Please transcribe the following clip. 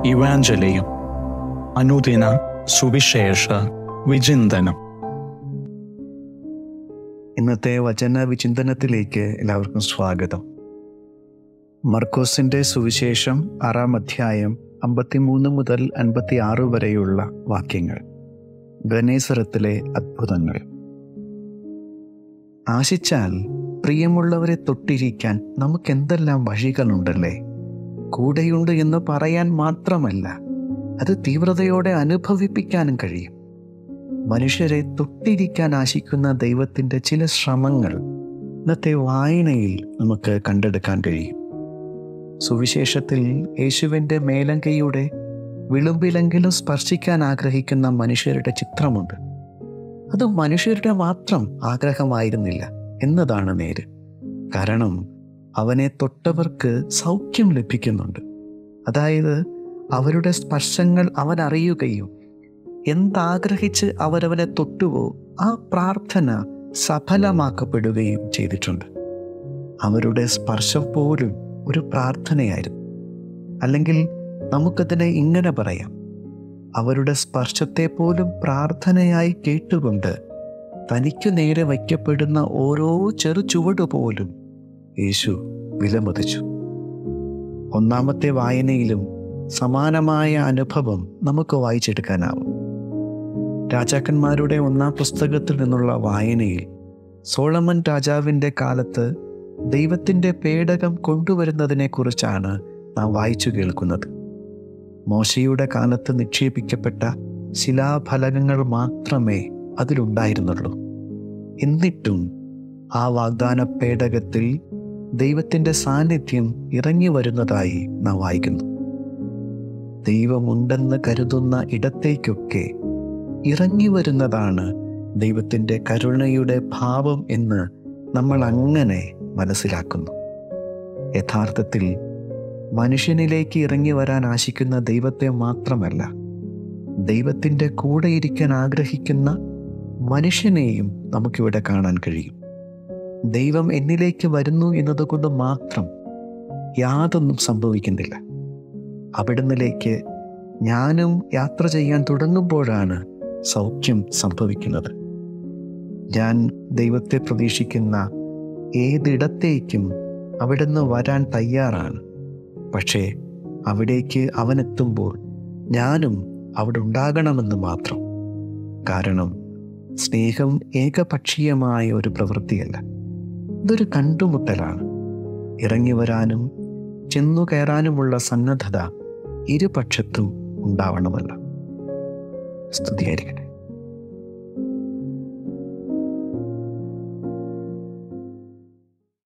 ഇവാഞ്ചലിയും അനുദിന സുവിശേഷ വിചിന്തനം ഇന്നത്തെ വചന വിചിന്തനത്തിലേക്ക് എല്ലാവർക്കും സ്വാഗതം മർക്കോസിന്റെ സുവിശേഷം ആറാം അധ്യായം അമ്പത്തിമൂന്ന് മുതൽ അൻപത്തി ആറ് വരെയുള്ള വാക്യങ്ങൾ ഗണേശ്വരത്തിലെ അത്ഭുതങ്ങൾ ആശിച്ചാൽ പ്രിയമുള്ളവരെ തൊട്ടിരിക്കാൻ നമുക്കെന്തെല്ലാം വഴികളുണ്ടല്ലേ കൂടെയുണ്ട് എന്ന് പറയാൻ മാത്രമല്ല അത് തീവ്രതയോടെ അനുഭവിപ്പിക്കാനും കഴിയും മനുഷ്യരെ തൊട്ടിരിക്കാൻ ആശിക്കുന്ന ദൈവത്തിൻ്റെ ചില ശ്രമങ്ങൾ ഇന്നത്തെ വായനയിൽ നമുക്ക് കണ്ടെടുക്കാൻ കഴിയും സുവിശേഷത്തിൽ യേശുവിൻ്റെ മേലങ്കയുടെ വിളുമ്പിലെങ്കിലും സ്പർശിക്കാൻ ആഗ്രഹിക്കുന്ന മനുഷ്യരുടെ ചിത്രമുണ്ട് അത് മനുഷ്യരുടെ മാത്രം ആഗ്രഹമായിരുന്നില്ല എന്നതാണ് നേര് കാരണം അവനെ തൊട്ടവർക്ക് സൗഖ്യം ലഭിക്കുന്നുണ്ട് അതായത് അവരുടെ സ്പർശങ്ങൾ അവൻ അറിയുകയും എന്താഗ്രഹിച്ച് അവരവനെ തൊട്ടുവോ ആ പ്രാർത്ഥന സഫലമാക്കപ്പെടുകയും ചെയ്തിട്ടുണ്ട് അവരുടെ സ്പർശം പോലും ഒരു പ്രാർത്ഥനയായിരുന്നു അല്ലെങ്കിൽ നമുക്കതിനെ ഇങ്ങനെ പറയാം അവരുടെ സ്പർശത്തെ പോലും പ്രാർത്ഥനയായി കേട്ടുകൊണ്ട് തനിക്കു നേരെ വയ്ക്കപ്പെടുന്ന ഓരോ ചെറു ചുവട് പോലും യേശു വിലമതിച്ചു ഒന്നാമത്തെ വായനയിലും സമാനമായ അനുഭവം നമുക്ക് വായിച്ചെടുക്കാനാവും രാജാക്കന്മാരുടെ ഒന്നാം പുസ്തകത്തിൽ നിന്നുള്ള വായനയിൽ സോളമൻ രാജാവിൻ്റെ കാലത്ത് ദൈവത്തിൻ്റെ പേടകം കൊണ്ടുവരുന്നതിനെക്കുറിച്ചാണ് നാം വായിച്ചു കേൾക്കുന്നത് മോശയുടെ കാലത്ത് നിക്ഷേപിക്കപ്പെട്ട ശിലാഫലകങ്ങൾ മാത്രമേ അതിലുണ്ടായിരുന്നുള്ളൂ എന്നിട്ടും ആ വാഗ്ദാന പേടകത്തിൽ ദൈവത്തിൻ്റെ സാന്നിധ്യം ഇറങ്ങി വരുന്നതായി നാം വായിക്കുന്നു ദൈവമുണ്ടെന്ന് കരുതുന്ന ഇടത്തേക്കൊക്കെ ഇറങ്ങി വരുന്നതാണ് ദൈവത്തിൻ്റെ കരുണയുടെ ഭാവം എന്ന് നമ്മൾ അങ്ങനെ മനസ്സിലാക്കുന്നു യഥാർത്ഥത്തിൽ മനുഷ്യനിലേക്ക് ഇറങ്ങി വരാൻ ആശിക്കുന്ന ദൈവത്തെ മാത്രമല്ല ദൈവത്തിൻ്റെ കൂടെ ഇരിക്കാൻ ആഗ്രഹിക്കുന്ന മനുഷ്യനെയും നമുക്കിവിടെ കാണാൻ കഴിയും ദൈവം എന്നിലേക്ക് വരുന്നു എന്നതുകൊണ്ട് മാത്രം യാതൊന്നും സംഭവിക്കുന്നില്ല അവിടുന്നിലേക്ക് ഞാനും യാത്ര ചെയ്യാൻ തുടങ്ങുമ്പോഴാണ് സൗഖ്യം സംഭവിക്കുന്നത് ഞാൻ ദൈവത്തെ പ്രതീക്ഷിക്കുന്ന ഏതിടത്തേക്കും അവിടുന്ന് വരാൻ തയ്യാറാണ് പക്ഷേ അവിടേക്ക് അവനെത്തുമ്പോൾ ഞാനും അവിടെ ഉണ്ടാകണമെന്ന് മാത്രം കാരണം സ്നേഹം ഏകപക്ഷീയമായ ഒരു പ്രവൃത്തിയല്ല ഇതൊരു കണ്ടുമുട്ടലാണ് ഇറങ്ങി വരാനും ചെന്നു കയറാനുമുള്ള സന്നദ്ധത ഇരുപക്ഷത്തും ഉണ്ടാവണമല്ല സ്തുതിയായിരിക്കട്ടെ